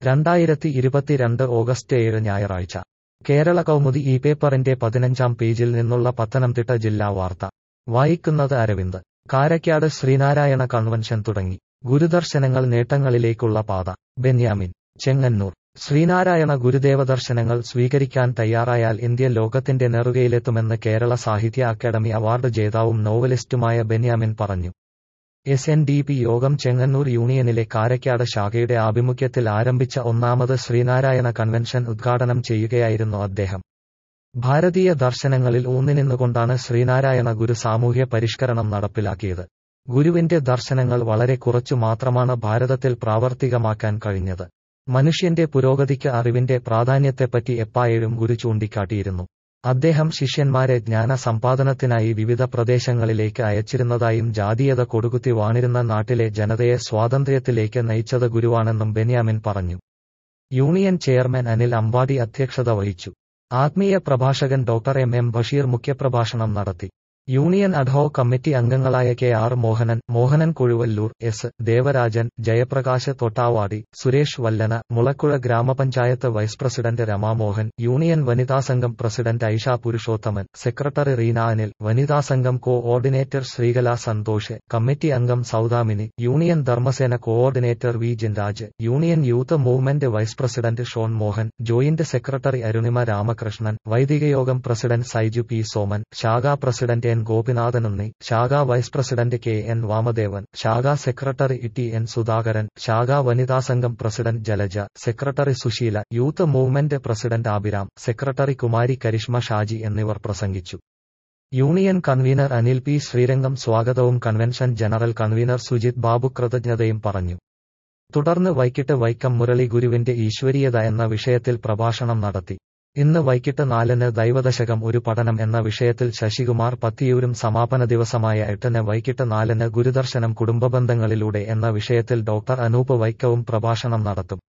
രണ്ടായിരത്തി ഇരുപത്തിരണ്ട് ഓഗസ്റ്റ് ഏഴ് ഞായറാഴ്ച കേരള കൗമുദി ഈ പേപ്പറിന്റെ പതിനഞ്ചാം പേജിൽ നിന്നുള്ള പത്തനംതിട്ട ജില്ലാ വാർത്ത വായിക്കുന്നത് അരവിന്ദ് കാരക്കാട് ശ്രീനാരായണ കൺവെൻഷൻ തുടങ്ങി ഗുരുദർശനങ്ങൾ നേട്ടങ്ങളിലേക്കുള്ള പാത ബെന്യാമിൻ ചെങ്ങന്നൂർ ശ്രീനാരായണ ഗുരുദേവ ദർശനങ്ങൾ സ്വീകരിക്കാൻ തയ്യാറായാൽ ഇന്ത്യ ലോകത്തിന്റെ നെറുകയിലെത്തുമെന്ന് കേരള സാഹിത്യ അക്കാദമി അവാർഡ് ജേതാവും നോവലിസ്റ്റുമായ ബെന്യാമിൻ പറഞ്ഞു എസ് എൻ ഡി പി യോഗം ചെങ്ങന്നൂർ യൂണിയനിലെ കാരക്കാട് ശാഖയുടെ ആഭിമുഖ്യത്തിൽ ആരംഭിച്ച ഒന്നാമത് ശ്രീനാരായണ കൺവെൻഷൻ ഉദ്ഘാടനം ചെയ്യുകയായിരുന്നു അദ്ദേഹം ഭാരതീയ ദർശനങ്ങളിൽ ഊന്നിനിന്നുകൊണ്ടാണ് ശ്രീനാരായണ ഗുരു സാമൂഹ്യ പരിഷ്കരണം നടപ്പിലാക്കിയത് ഗുരുവിന്റെ ദർശനങ്ങൾ വളരെ കുറച്ചു മാത്രമാണ് ഭാരതത്തിൽ പ്രാവർത്തികമാക്കാൻ കഴിഞ്ഞത് മനുഷ്യന്റെ പുരോഗതിക്ക് അറിവിന്റെ പ്രാധാന്യത്തെപ്പറ്റി എപ്പായഴും ഗുരു ചൂണ്ടിക്കാട്ടിയിരുന്നു അദ്ദേഹം ശിഷ്യന്മാരെ ജ്ഞാന സമ്പാദനത്തിനായി വിവിധ പ്രദേശങ്ങളിലേക്ക് അയച്ചിരുന്നതായും ജാതീയത കൊടുകുത്തി വാണിരുന്ന നാട്ടിലെ ജനതയെ സ്വാതന്ത്ര്യത്തിലേക്ക് നയിച്ചത് ഗുരുവാണെന്നും ബെന്യാമിൻ പറഞ്ഞു യൂണിയൻ ചെയർമാൻ അനിൽ അമ്പാടി അധ്യക്ഷത വഹിച്ചു ആത്മീയ പ്രഭാഷകൻ ഡോക്ടർ എം എം ബഷീർ മുഖ്യപ്രഭാഷണം നടത്തി യൂണിയൻ അഡ്ഹോ കമ്മിറ്റി അംഗങ്ങളായ K R Mohanan Mohanan Kozhuvallur S Devarajan Jayaprakash Thottavadi Suresh Vallana Mulakuzha ഗ്രാമപഞ്ചായത്ത് വൈസ് പ്രസിഡന്റ് രമാമോഹൻ യൂണിയൻ വനിതാ സംഘം പ്രസിഡന്റ് ഐഷ പുരുഷോത്തമൻ സെക്രട്ടറി റീന അനിൽ വനിതാ സംഘം coordinator Sreekala Santhosh committee അംഗം Soudamini union Dharmasena coordinator V Jinraj union youth movement vice president Shon Mohan joint secretary Arunima Ramakrishnan വൈദികയോഗം പ്രസിഡന്റ് സൈജു പി സോമൻ ശാഖാ പ്രസിഡന്റ് എൻ ഗോപിനാഥനുണ്ണി ശാഖാ vice president K N Vamadevan ശാഖാ സെക്രട്ടറി ടി എൻ സുധാകരൻ ശാഖാ വനിതാ സംഘം president Jalaja secretary Susheela youth movement president Abhiram secretary Kumari Karishma Shaji എന്നിവർ പ്രസംഗിച്ചു union convener Anil P Sreerangam സ്വാഗതവും convention general convener Sujith Babu കൃതജ്ഞതയും പറഞ്ഞു തുടർന്ന് വൈകിട്ട് വൈക്കം മുരളി ഗുരുവിന്റെ ഈശ്വരീയത എന്ന വിഷയത്തിൽ പ്രഭാഷണം നടത്തി ഇന്ന് വൈകിട്ട് നാലിന് ദൈവദശകം ഒരു പഠനം എന്ന വിഷയത്തിൽ ശശികുമാർ പത്തിയൂരും സമാപന ദിവസമായ എട്ടിന് വൈകിട്ട് നാലിന് ഗുരുദർശനം കുടുംബബന്ധങ്ങളിലൂടെ എന്ന വിഷയത്തിൽ ഡോക്ടർ അനൂപ് വൈക്കവും പ്രഭാഷണം നടത്തും